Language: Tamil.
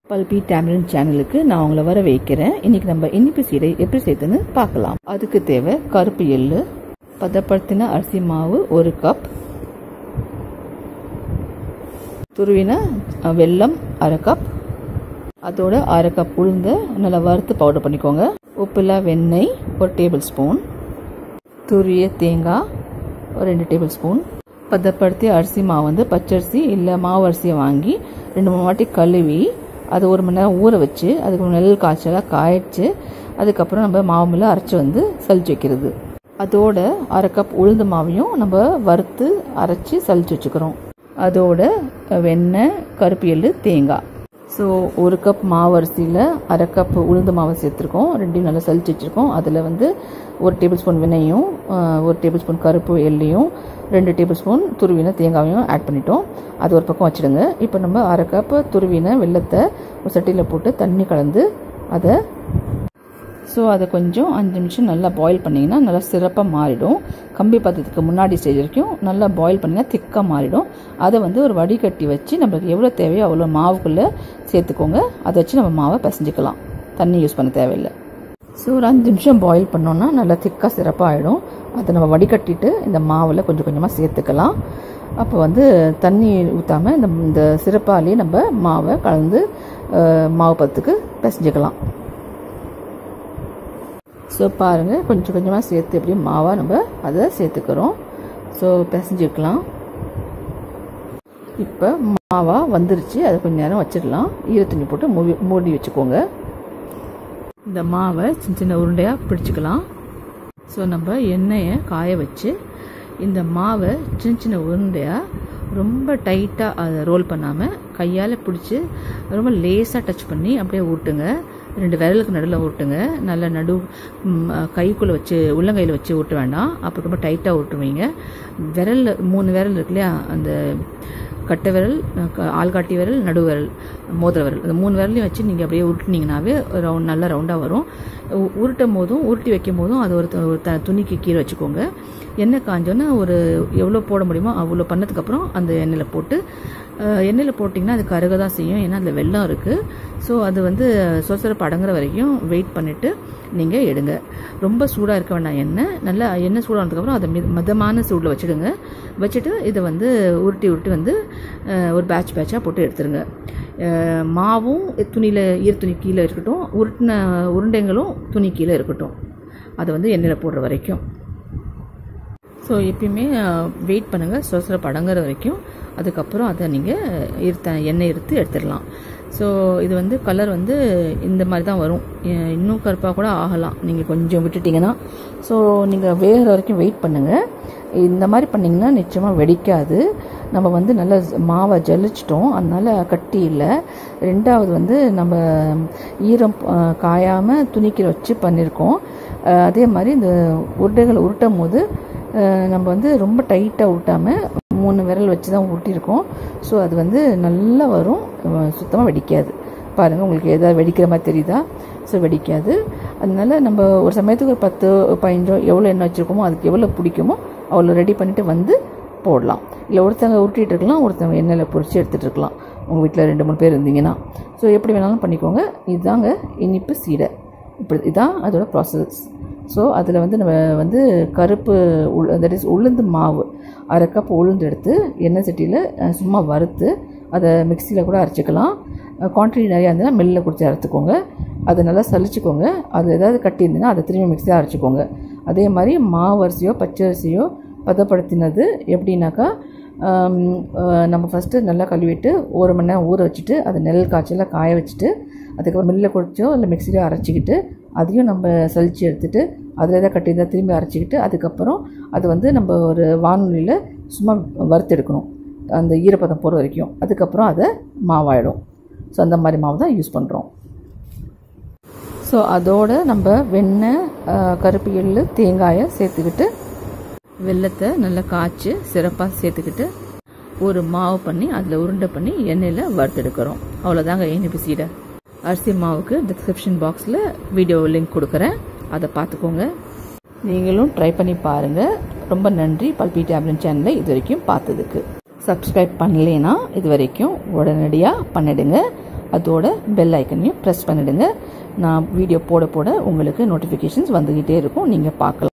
பல்பி டேம்லன் சேனலுக்கு நான் உங்களை வர வைக்கிறேன் இன்னைக்கு நம்ம இனிப்பு சீடை எப்படி செய்யுதுன்னு பார்க்கலாம் அதுக்கு தேவை கருப்பு எள்ளு பதப்படுத்தின அரிசி மாவு ஒரு கப் துருவின அஹ், வெல்லம் அரை கப் அதோட அரை கப் உளுந்த நல்லா வறுத்து பவுடர் பண்ணிக்கோங்க உப்பில்லா வெண்ணெய் ஒரு டேபிள் ஸ்பூன் துரிய தேங்காய் ஒரு ரெண்டு டேபிள் ஸ்பூன் பதப்படுத்தி அரிசி மாவு வந்து பச்சரிசி இல்லை மாவு அரிசியை வாங்கி ரெண்டு மூணு வாட்டி கழுவி அது ஒரு மணி நேரம் ஊற வச்சு அதுக்கு ஒரு நெல் காய்ச்சலாக காய்ச்சி அதுக்கப்புறம் நம்ம மாவு மேலே அரைச்சி வந்து சலிச்சு வைக்கிறது அதோட அரை கப் உளுந்து மாவையும் நம்ம வறுத்து அரைச்சி சலிச்சு வச்சுக்கிறோம் அதோட வெண்ணெய் கருப்பு எள்ளு தேங்காய் ஸோ ஒரு கப் மாவு அரிசியில் அரை கப் உளுந்து மாவு சேர்த்துருக்கோம் ரெண்டையும் நல்லா சலிச்சு வச்சுருக்கோம் அதில் வந்து ஒரு டேபிள் ஸ்பூன் வெண்ணையும் ஆஹ், ஒரு டேபிள் ஸ்பூன் கருப்பு எள்ளையும் ரெண்டு டேபிள் ஸ்பூன் துருவின தேங்காயும் ஆட் பண்ணிட்டோம் அது ஒரு பக்கம் வச்சுடுங்க இப்போ நம்ம அரை கப் துருவின வெள்ளத்தை ஒரு சட்டியில் போட்டு தண்ணி கலந்து அதை ஸோ அதை கொஞ்சம் அஞ்சு நிமிஷம் நல்லா பாயில் பண்ணிங்கன்னா நல்லா சிறப்பாக மாறிடும் கம்பி பதத்துக்கு முன்னாடி ஸ்டேஜ் வரைக்கும் நல்லா பாயில் பண்ணிங்கன்னா திக்காக மாறிடும் அதை வந்து ஒரு வடிகட்டி வச்சு நம்மளுக்கு எவ்வளோ தேவையோ அவ்வளோ மாவுக்குள்ளே சேர்த்துக்கோங்க அதை வச்சு நம்ம மாவை பிசைஞ்சிக்கலாம் தண்ணி யூஸ் பண்ண தேவையில்லை ஸோ ஒரு அஞ்சு நிமிஷம் பாயில் பண்ணோன்னா நல்லா திக்காக சிறப்பாக ஆகிடும் அதை நம்ம வடிகட்டிட்டு இந்த மாவில் கொஞ்சம் கொஞ்சமாக சேர்த்துக்கலாம் அப்போ வந்து தண்ணி ஊற்றாமல் இந்த இந்த சிறப்பாலேயே நம்ம மாவை கலந்து அஹ், மாவு பதத்துக்கு பிசைஞ்சிக்கலாம் ஸோ பாருங்கள் கொஞ்சம் கொஞ்சமாக சேர்த்து எப்படியும் மாவாக நம்ம அதை சேர்த்துக்கிறோம் ஸோ பிசைஞ்சிக்கலாம் இப்போ மாவா வந்துருச்சு அதை கொஞ்சம் நேரம் வச்சிடலாம் ஈரத்துணி போட்டு மூடி மூடி வச்சுக்கோங்க இந்த மாவை சின்ன சின்ன உருண்டையாக பிடிச்சிக்கலாம் ஸோ நம்ம எண்ணெயை காய வச்சு இந்த மாவை சின்ன சின்ன உருண்டையாக ரொம்ப டைட்டாக அதை ரோல் பண்ணாமல் கையால் பிடிச்சி ரொம்ப லேசாக டச் பண்ணி அப்படியே ஊட்டுங்க ரெண்டு விரலுக்கு நடுவில் ஊட்டுங்க நல்ல நடு ம், கைக்குள்ளே வச்சு உள்ளங்கையில் வச்சு ஊட்ட வேண்டாம் அப்போ ரொம்ப டைட்டாக ஊட்டுவீங்க விரல் மூணு விரல் இருக்கு இல்லையா அந்த கட்டை விரல் க- ஆள்காட்டி விரல் நடு விரல் மோதிர விரல் இந்த மூணு விரலையும் வச்சு நீங்கள் அப்படியே உருட்டினீங்கனாவே ரவுண்ட் நல்ல ரவுண்டாக வரும் உ- உருட்டும் போதும் உருட்டி வைக்கும் போதும் அது ஒரு த- ஒரு த துணிக்கு கீழே வச்சுக்கோங்க எண்ணெய் காஞ்சோன்னே ஒரு எவ்வளோ போட முடியுமோ அவ்வளோ பண்ணதுக்கப்புறம் அந்த எண்ணெயில் போட்டு அஹ், எண்ணெயில் போட்டிங்கன்னா அது கருக தான் செய்யும் ஏன்னா அதில் வெள்ளம் இருக்குது ஸோ அது வந்து சொசரப்பு அடங்குற வரைக்கும் வெயிட் பண்ணிவிட்டு நீங்கள் எடுங்க ரொம்ப சூடாக இருக்க வேண்டாம் எண்ணெய் நல்லா எண்ணெய் சூடானதுக்கப்புறம் அதை மித- மிதமான சூடில் வச்சுடுங்க வச்சுட்டு இதை வந்து உருட்டி உருட்டி வந்து அஹ், ஒரு பேட்ச் பேட்சாக போட்டு எடுத்துருங்க அஹ், மாவும் துணியில் ஈரத்துணி கீழே இருக்கட்டும் உருட்டின உருண்டைங்களும் துணி கீழே இருக்கட்டும் அதை வந்து எண்ணெயில் போடுற வரைக்கும் ஸோ எப்பயுமே வெயிட் பண்ணுங்கள் சொசரப்பு அடங்குற வரைக்கும் அதுக்கப்புறம் அதை நீங்கள் இருத்த எண்ணெய் எடுத்து எடுத்துடலாம் ஸோ இது வந்து கலர் வந்து இந்த மாதிரி தான் வரும் அஹ் இன்னும் கருப்பாக கூட ஆகலாம் நீங்கள் கொஞ்சம் விட்டுட்டிங்கன்னா ஸோ நீங்கள் வேகிற வரைக்கும் வெயிட் பண்ணுங்கள் இந்த மாதிரி பண்ணிங்கன்னா நிச்சயமாக வெடிக்காது நம்ம வந்து நல்லா மாவை ஜலிச்சிட்டோம் அதனால கட்டி இல்லை ரெண்டாவது வந்து நம்ம ஈரம் அஹ், காயாம துணிக்கிற வச்சு பண்ணியிருக்கோம் அஹ், அதே மாதிரி இந்த உருண்டைகளை உருட்டும் போது அஹ், நம்ம வந்து ரொம்ப டைட்டாக உருட்டாமல் மூணு விரல் வச்சு தான் ஊட்டியிருக்கோம் ஸோ அது வந்து நல்லா வரும் சுத்தமாக வெடிக்காது பாருங்கள் உங்களுக்கு எதாவது வெடிக்கிற மாதிரி தெரியுதா ஸோ வெடிக்காது அதனால நம்ம ஒரு சமயத்துக்கு ஒரு பத்து பதினஞ்சோ எவ்வளோ எண்ணெய் வச்சுருக்கோமோ அதுக்கு எவ்வளோ பிடிக்குமோ அவ்வளோ ரெடி பண்ணிவிட்டு வந்து போடலாம் இல்லை ஒருத்தவங்க உருட்டிட்டு இருக்கலாம் ஒருத்தவங்க எண்ணெயில் பொரிச்சு எடுத்துகிட்டு இருக்கலாம் உங்கள் வீட்டில் ரெண்டு மூணு பேர் இருந்தீங்கன்னா ஸோ எப்படி வேணாலும் பண்ணிக்கோங்க இதுதாங்க இனிப்பு சீடை இப்படி இதான் அதோட ப்ராசஸ் ஸோ அதில் வந்து நம்ம வந்து கருப்பு உள் தட் இஸ் உளுந்து மாவு அரை கப் உளுந்து எடுத்து எண்ணெய் சட்டியில் அஹ், சும்மா வறுத்து அதை மிக்சியில் கூட அரைச்சிக்கலாம் குவான்டிட்டி நிறையா இருந்ததுன்னா மில்லில் கொடுத்து அரைச்சிக்கோங்க அதை நல்லா சலிச்சுக்கோங்க அது ஏதாவது கட்டி இருந்ததுன்னா அதை திரும்பி மிக்சியில் அரைச்சிக்கோங்க அதே மாதிரி மாவு அரிசியோ பச்சரிசியோ பதப்படுத்தினது எப்படின்னாக்கா ஆம், அஹ், நம்ம ஃபஸ்ட்டு நல்லா கழுவிட்டு ஒரு மணி நேரம் ஊற வச்சுட்டு அதை நெல் காய்ச்சலாக காய வச்சுட்டு அதுக்கப்புறம் மில்லில் குடிச்சோ இல்லை மிக்சிலையோ அரைச்சிக்கிட்டு அதையும் நம்ம சலிச்சு எடுத்துட்டு அதில் எதாவது கட்டியிருந்தால் திரும்பி அரைச்சிக்கிட்டு அதுக்கப்புறம் அது வந்து நம்ம ஒரு வானொலியில் சும்மா வறுத்தெடுக்கணும் அந்த ஈரப்பதம் போகிற வரைக்கும் அதுக்கப்புறம் அதை மாவாயிடும் ஸோ அந்த மாதிரி மாவு தான் யூஸ் பண்ணுறோம் ஸோ அதோட நம்ம வெண்ணெய் அஹ், கருப்பு எள்ளு தேங்காயை சேர்த்துக்கிட்டு வெல்லத்தை நல்லா காய்ச்சி சிறப்பாக சேர்த்துக்கிட்டு ஒரு மாவு பண்ணி அதில் உருண்டை பண்ணி எண்ணெயில் வறுத்தெடுக்கிறோம் அவ்வளோதாங்க இனிப்பு சீடை அரிசி மாவுக்கு டிஸ்கிரிப்ஷன் பாக்ஸில் வீடியோ லிங்க் கொடுக்குறேன் அதை பார்த்துக்கோங்க நீங்களும் ட்ரை பண்ணி பாருங்கள் ரொம்ப நன்றி பல்பி டேப்லெட் சேனலை இது வரைக்கும் பார்த்ததுக்கு சப்ஸ்கிரைப் பண்ணலைன்னா இது வரைக்கும் உடனடியாக பண்ணிடுங்க அதோட பெல் ஐக்கனையும் ப்ரெஸ் பண்ணிடுங்க நான் வீடியோ போட போட உங்களுக்கு நோட்டிஃபிகேஷன்ஸ் வந்துக்கிட்டே இருக்கும் நீங்கள் பார்க்கலாம்